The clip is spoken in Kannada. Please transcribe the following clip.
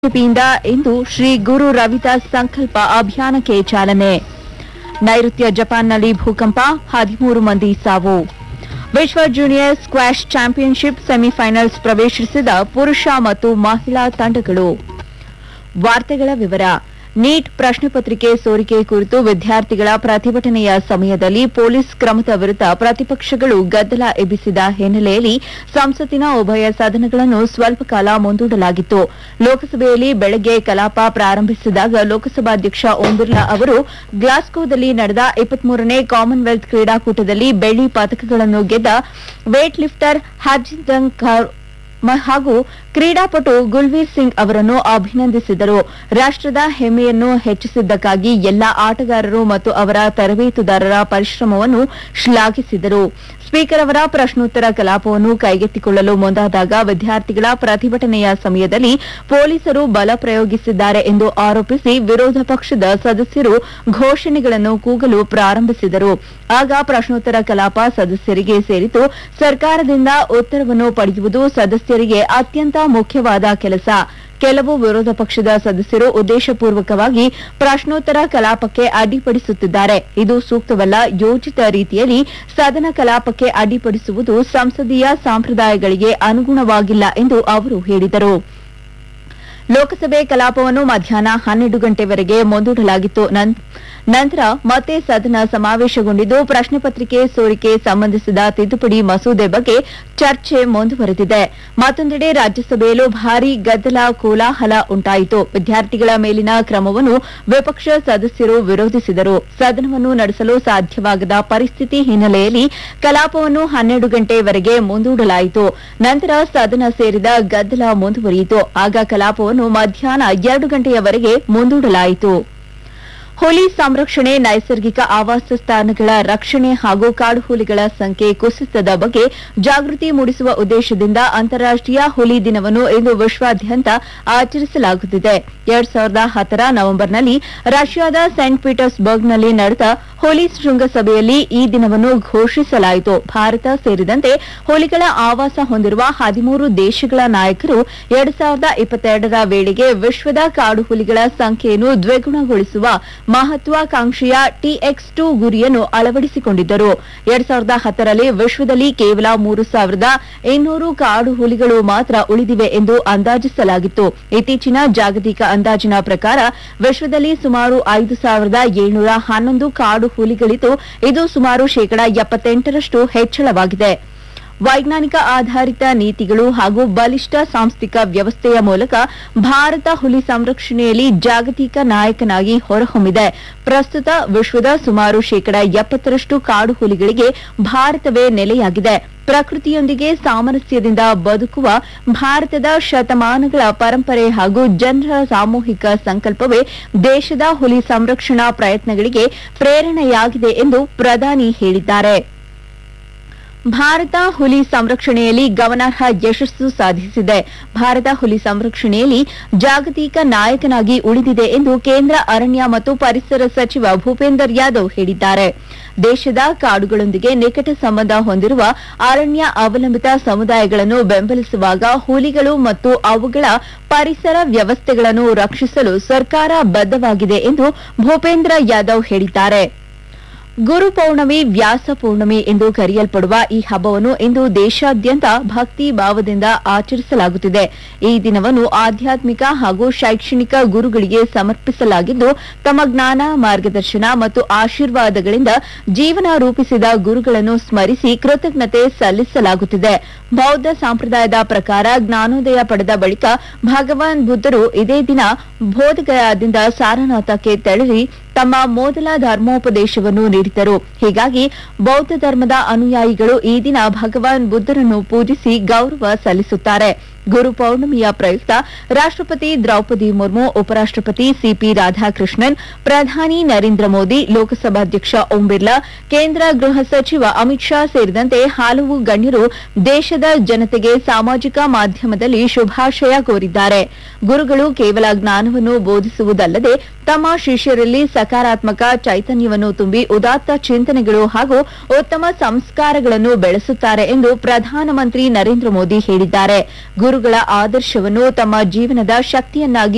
ಬಿಜೆಪಿಯಿಂದ ಇಂದು ಶ್ರೀ ಗುರು ರವಿದಾಸ್ ಸಂಕಲ್ಪ ಅಭಿಯಾನಕ್ಕೆ ಚಾಲನೆ ನೈಋತ್ಯ ಜಪಾನ್ನಲ್ಲಿ ಭೂಕಂಪ ಹದಿಮೂರು ಮಂದಿ ಸಾವು ವಿಶ್ವ ಜೂನಿಯರ್ ಸ್ಕ್ವಾಷ್ ಚಾಂಪಿಯನ್ಶಿಪ್ ಸೆಮಿಫೈನಲ್ಸ್ ಪ್ರವೇಶಿಸಿದ ಪುರುಷ ಮತ್ತು ಮಹಿಳಾ ತಂಡಗಳು ವಾರ್ತೆಗಳ ವಿವರ ನೀಟ್ ಪ್ರಶ್ನೆ ಪತ್ರಿಕೆ ಸೋರಿಕೆ ಕುರಿತು ವಿದ್ಯಾರ್ಥಿಗಳ ಪ್ರತಿಭಟನೆಯ ಸಮಯದಲ್ಲಿ ಪೊಲೀಸ್ ಕ್ರಮದ ವಿರುದ್ಧ ಪ್ರತಿಪಕ್ಷಗಳು ಗದ್ದಲ ಎಬ್ಬಿಸಿದ ಹಿನ್ನೆಲೆಯಲ್ಲಿ ಸಂಸತ್ತಿನ ಉಭಯ ಸದನಗಳನ್ನು ಸ್ವಲ್ಪ ಕಾಲ ಮುಂದೂಡಲಾಗಿತ್ತು ಲೋಕಸಭೆಯಲ್ಲಿ ಬೆಳಗ್ಗೆ ಕಲಾಪ ಪ್ರಾರಂಭಿಸಿದಾಗ ಲೋಕಸಭಾಧ್ಯಕ್ಷ ಓಂ ಬಿರ್ಲಾ ಅವರು ಗ್ಲಾಸ್ಗೋದಲ್ಲಿ ನಡೆದ ಇಪ್ಪತ್ಮೂರನೇ ಕಾಮನ್ವೆಲ್ತ್ ಕ್ರೀಡಾಕೂಟದಲ್ಲಿ ಬೆಳ್ಳಿ ಪದಕಗಳನ್ನು ಗೆದ್ದ ವೇಟ್ ಲಿಫ್ಟರ್ ಹರ್ಜಿಂದರ್ ಕೌರ್ ಮ- ಹಾಗೂ ಕ್ರೀಡಾಪಟು ಗುಲ್ವೀರ್ ಸಿಂಗ್ ಅವರನ್ನು ಅಭಿನಂದಿಸಿದರು ರಾಷ್ಟ್ರದ ಹೆಮ್ಮೆಯನ್ನು ಹೆಚ್ಚಿಸಿದ್ದಕ್ಕಾಗಿ ಎಲ್ಲಾ ಆಟಗಾರರು ಮತ್ತು ಅವರ ತರಬೇತುದಾರರ ಪರಿಶ್ರಮವನ್ನು ಶ್ಲಾಘಿಸಿದರು ಸ್ಪೀಕರ್ ಅವರ ಪ್ರಶ್ನೋತ್ತರ ಕಲಾಪವನ್ನು ಕೈಗೆತ್ತಿಕೊಳ್ಳಲು ಮುಂದಾದಾಗ ವಿದ್ಯಾರ್ಥಿಗಳ ಪ್ರತಿಭಟನೆಯ ಸಮಯದಲ್ಲಿ ಪೊಲೀಸರು ಬಲ ಪ್ರಯೋಗಿಸಿದ್ದಾರೆ ಎಂದು ಆರೋಪಿಸಿ ವಿರೋಧ ಪಕ್ಷದ ಸದಸ್ಯರು ಘೋಷಣೆಗಳನ್ನು ಕೂಗಲು ಪ್ರಾರಂಭಿಸಿದರು ಆಗ ಪ್ರಶ್ನೋತ್ತರ ಕಲಾಪ ಸದಸ್ಯರಿಗೆ ಸೇರಿತು ಸರ್ಕಾರದಿಂದ ಉತ್ತರವನ್ನು ಪಡೆಯುವುದು ಸದಸ್ಯರಿಗೆ ಅತ್ಯಂತ ಮುಖ್ಯವಾದ ಕೆಲಸ ಕೆಲವು ವಿರೋಧ ಪಕ್ಷದ ಸದಸ್ಯರು ಉದ್ದೇಶಪೂರ್ವಕವಾಗಿ ಪ್ರಶ್ನೋತ್ತರ ಕಲಾಪಕ್ಕೆ ಅಡ್ಡಿಪಡಿಸುತ್ತಿದ್ದಾರೆ ಇದು ಸೂಕ್ತವಲ್ಲ ಯೋಜಿತ ರೀತಿಯಲ್ಲಿ ಸದನ ಕಲಾಪಕ್ಕೆ ಅಡ್ಡಿಪಡಿಸುವುದು ಸಂಸದೀಯ ಸಂಪ್ರದಾಯಗಳಿಗೆ ಅನುಗುಣವಾಗಿಲ್ಲ ಎಂದು ಅವರು ಹೇಳಿದರು ಲೋಕಸಭೆ ಕಲಾಪವನ್ನು ಮಧ್ಯಾಹ್ನ ಹನ್ನೆರಡು ಗಂಟೆವರೆಗೆ ಮುಂದೂಡಲಾಗಿತ್ತು ನನ್- ನಂತರ ಮತ್ತೆ ಸದನ ಸಮಾವೇಶಗೊಂಡಿದ್ದು ಪ್ರಶ್ನೆ ಪತ್ರಿಕೆ ಸೋರಿಕೆ ಸಂಬಂಧಿಸಿದ ತಿದ್ದುಪಡಿ ಮಸೂದೆ ಬಗ್ಗೆ ಚರ್ಚೆ ಮುಂದುವರೆದಿದೆ ಮತ್ತೊಂದೆಡೆ ರಾಜ್ಯಸಭೆಯಲ್ಲೂ ಭಾರೀ ಗದ್ದಲ ಕೋಲಾಹಲ ಉಂಟಾಯಿತು ವಿದ್ಯಾರ್ಥಿಗಳ ಮೇಲಿನ ಕ್ರಮವನ್ನು ವಿಪಕ್ಷ ಸದಸ್ಯರು ವಿರೋಧಿಸಿದರು ಸದನವನ್ನು ನಡೆಸಲು ಸಾಧ್ಯವಾಗದ ಪರಿಸ್ಥಿತಿ ಹಿನ್ನೆಲೆಯಲ್ಲಿ ಕಲಾಪವನ್ನು ಹನ್ನೆರಡು ಗಂಟೆವರೆಗೆ ಮುಂದೂಡಲಾಯಿತು ನಂತರ ಸದನ ಸೇರಿದ ಗದ್ದಲ ಮುಂದುವರಿಯಿತು ಆಗ ಕಲಾಪವನ್ನು ಮಧ್ಯಾಹ್ನ ಎರಡು ಗಂಟೆಯವರೆಗೆ ಮುಂದೂಡಲಾಯಿತು ಹುಲಿ ಸಂರಕ್ಷಣೆ ನೈಸರ್ಗಿಕ ಆವಾಸ ಸ್ಥಾನಗಳ ರಕ್ಷಣೆ ಹಾಗೂ ಕಾಡುಹುಲಿಗಳ ಸಂಖ್ಯೆ ಕುಸಿತದ ಬಗ್ಗೆ ಜಾಗೃತಿ ಮೂಡಿಸುವ ಉದ್ದೇಶದಿಂದ ಅಂತಾರಾಷ್ಟೀಯ ಹುಲಿ ದಿನವನ್ನು ಇಂದು ವಿಶ್ವಾದ್ಯಂತ ಆಚರಿಸಲಾಗುತ್ತಿದೆ ಎರಡ್ ಸಾವಿರದ ಹತ್ತರ ನವೆಂಬರ್ನಲ್ಲಿ ರಷ್ಯಾದ ಸೇಂಟ್ ಪೀಟರ್ಸ್ಬರ್ಗ್ನಲ್ಲಿ ನಡೆದ ಹುಲಿ ಶೃಂಗಸಭೆಯಲ್ಲಿ ಈ ದಿನವನ್ನು ಘೋಷಿಸಲಾಯಿತು ಭಾರತ ಸೇರಿದಂತೆ ಹುಲಿಗಳ ಆವಾಸ ಹೊಂದಿರುವ ಹದಿಮೂರು ದೇಶಗಳ ನಾಯಕರು ಎರಡ್ ಸಾವಿರದ ಇಪ್ಪತ್ತೆರಡರ ವೇಳೆಗೆ ವಿಶ್ವದ ಕಾಡು ಹುಲಿಗಳ ಸಂಖ್ಯೆಯನ್ನು ದ್ವಿಗುಣಗೊಳಿಸುವ ಮಹತ್ವಾಕಾಂಕ್ಷೆಯ ಟಿಎಕ್ಸ್ ಟು ಗುರಿಯನ್ನು ಅಳವಡಿಸಿಕೊಂಡಿದ್ದರು ಎರಡ್ ಸಾವಿರದ ಹತ್ತರಲ್ಲಿ ವಿಶ್ವದಲ್ಲಿ ಕೇವಲ ಮೂರು ಸಾವಿರದ ಇನ್ನೂರು ಕಾಡು ಹುಲಿಗಳು ಮಾತ್ರ ಉಳಿದಿವೆ ಎಂದು ಅಂದಾಜಿಸಲಾಗಿತ್ತು ಇತ್ತೀಚಿನ ಜಾಗತಿಕ ಅಂದಾಜಿನ ಪ್ರಕಾರ ವಿಶ್ವದಲ್ಲಿ ಸುಮಾರು ಐದು ಸಾವಿರದ ಏಳ್ನೂರ ಹನ್ನೊಂದು ಕಾಡು ಹುಲಿಗಳಿದ್ದು ಇದು ಸುಮಾರು ಶೇಕಡಾ ಎಪ್ಪತ್ತೆಂಟರಷ್ಟು ಹೆಚ್ಚಳವಾಗಿದೆ ವೈಜ್ಞಾನಿಕ ಆಧಾರಿತ ನೀತಿಗಳು ಹಾಗೂ ಬಲಿಷ್ಠ ಸಾಂಸ್ಥಿಕ ವ್ಯವಸ್ಥೆಯ ಮೂಲಕ ಭಾರತ ಹುಲಿ ಸಂರಕ್ಷಣೆಯಲ್ಲಿ ಜಾಗತಿಕ ನಾಯಕನಾಗಿ ಹೊರಹೊಮ್ಮಿದೆ ಪ್ರಸ್ತುತ ವಿಶ್ವದ ಸುಮಾರು ಶೇಕಡಾ ಎಪ್ಪತ್ತರಷ್ಟು ಕಾಡು ಹುಲಿಗಳಿಗೆ ಭಾರತವೇ ನೆಲೆಯಾಗಿದೆ ಪ್ರಕೃತಿಯೊಂದಿಗೆ ಸಾಮರಸ್ಯದಿಂದ ಬದುಕುವ ಭಾರತದ ಶತಮಾನಗಳ ಪರಂಪರೆ ಹಾಗೂ ಜನರ ಸಾಮೂಹಿಕ ಸಂಕಲ್ಪವೇ ದೇಶದ ಹುಲಿ ಸಂರಕ್ಷಣಾ ಪ್ರಯತ್ನಗಳಿಗೆ ಪ್ರೇರಣೆಯಾಗಿದೆ ಎಂದು ಪ್ರಧಾನಿ ಹೇಳಿದ್ದಾರೆ ಭಾರತ ಹುಲಿ ಸಂರಕ್ಷಣೆಯಲ್ಲಿ ಗಮನಾರ್ಹ ಯಶಸ್ಸು ಸಾಧಿಸಿದೆ ಭಾರತ ಹುಲಿ ಸಂರಕ್ಷಣೆಯಲ್ಲಿ ಜಾಗತಿಕ ನಾಯಕನಾಗಿ ಉಳಿದಿದೆ ಎಂದು ಕೇಂದ್ರ ಅರಣ್ಯ ಮತ್ತು ಪರಿಸರ ಸಚಿವ ಭೂಪೇಂದರ್ ಯಾದವ್ ಹೇಳಿದ್ದಾರೆ ದೇಶದ ಕಾಡುಗಳೊಂದಿಗೆ ನಿಕಟ ಸಂಬಂಧ ಹೊಂದಿರುವ ಅರಣ್ಯ ಅವಲಂಬಿತ ಸಮುದಾಯಗಳನ್ನು ಬೆಂಬಲಿಸುವಾಗ ಹುಲಿಗಳು ಮತ್ತು ಅವುಗಳ ಪರಿಸರ ವ್ಯವಸ್ಥೆಗಳನ್ನು ರಕ್ಷಿಸಲು ಸರ್ಕಾರ ಬದ್ಧವಾಗಿದೆ ಎಂದು ಭೂಪೇಂದ್ರ ಯಾದವ್ ಹೇಳಿದ್ದಾರೆ ಗುರು ಪೌರ್ಣಮಿ ವ್ಯಾಸ ಪೌರ್ಣಮಿ ಎಂದು ಕರೆಯಲ್ಪಡುವ ಈ ಹಬ್ಬವನ್ನು ಇಂದು ದೇಶಾದ್ಯಂತ ಭಕ್ತಿ ಭಾವದಿಂದ ಆಚರಿಸಲಾಗುತ್ತಿದೆ ಈ ದಿನವನ್ನು ಆಧ್ಯಾತ್ಮಿಕ ಹಾಗೂ ಶೈಕ್ಷಣಿಕ ಗುರುಗಳಿಗೆ ಸಮರ್ಪಿಸಲಾಗಿದ್ದು ತಮ್ಮ ಜ್ಞಾನ ಮಾರ್ಗದರ್ಶನ ಮತ್ತು ಆಶೀರ್ವಾದಗಳಿಂದ ಜೀವನ ರೂಪಿಸಿದ ಗುರುಗಳನ್ನು ಸ್ಮರಿಸಿ ಕೃತಜ್ಞತೆ ಸಲ್ಲಿಸಲಾಗುತ್ತಿದೆ ಬೌದ್ಧ ಸಂಪ್ರದಾಯದ ಪ್ರಕಾರ ಜ್ಞಾನೋದಯ ಪಡೆದ ಬಳಿಕ ಭಗವಾನ್ ಬುದ್ಧರು ಇದೇ ದಿನ ಬೋಧಗಯಾದಿಂದ ಸಾರನಾಥಕ್ಕೆ ತೆರಳಿ ತಮ್ಮ ಮೊದಲ ಧರ್ಮೋಪದೇಶವನ್ನು ನೀಡಿದರು ಹೀಗಾಗಿ ಬೌದ್ಧ ಧರ್ಮದ ಅನುಯಾಯಿಗಳು ಈ ದಿನ ಭಗವಾನ್ ಬುದ್ಧರನ್ನು ಪೂಜಿಸಿ ಗೌರವ ಸಲ್ಲಿಸುತ್ತಾರೆ ಗುರು ಪೌರ್ಣಮಿಯ ಪ್ರಯುಕ್ತ ರಾಷ್ಟ್ರಪತಿ ದ್ರೌಪದಿ ಮುರ್ಮು ಉಪರಾಷ್ಟ್ರಪತಿ ಸಿಪಿ ರಾಧಾಕೃಷ್ಣನ್ ಪ್ರಧಾನಿ ನರೇಂದ್ರ ಮೋದಿ ಲೋಕಸಭಾಧ್ಯಕ್ಷ ಓಂ ಬಿರ್ಲಾ ಕೇಂದ್ರ ಗೃಹ ಸಚಿವ ಅಮಿತ್ ಶಾ ಸೇರಿದಂತೆ ಹಲವು ಗಣ್ಯರು ದೇಶದ ಜನತೆಗೆ ಸಾಮಾಜಿಕ ಮಾಧ್ಯಮದಲ್ಲಿ ಶುಭಾಶಯ ಕೋರಿದ್ದಾರೆ ಗುರುಗಳು ಕೇವಲ ಜ್ಞಾನವನ್ನು ಬೋಧಿಸುವುದಲ್ಲದೆ ತಮ್ಮ ಶಿಷ್ಯರಲ್ಲಿ ಸಕಾರಾತ್ಮಕ ಚೈತನ್ಯವನ್ನು ತುಂಬಿ ಉದಾತ್ತ ಚಿಂತನೆಗಳು ಹಾಗೂ ಉತ್ತಮ ಸಂಸ್ಕಾರಗಳನ್ನು ಬೆಳೆಸುತ್ತಾರೆ ಎಂದು ಪ್ರಧಾನಮಂತ್ರಿ ನರೇಂದ್ರ ಮೋದಿ ಹೇಳಿದ್ದಾರೆ ಗುರುಗಳ ಆದರ್ಶವನ್ನು ತಮ್ಮ ಜೀವನದ ಶಕ್ತಿಯನ್ನಾಗಿ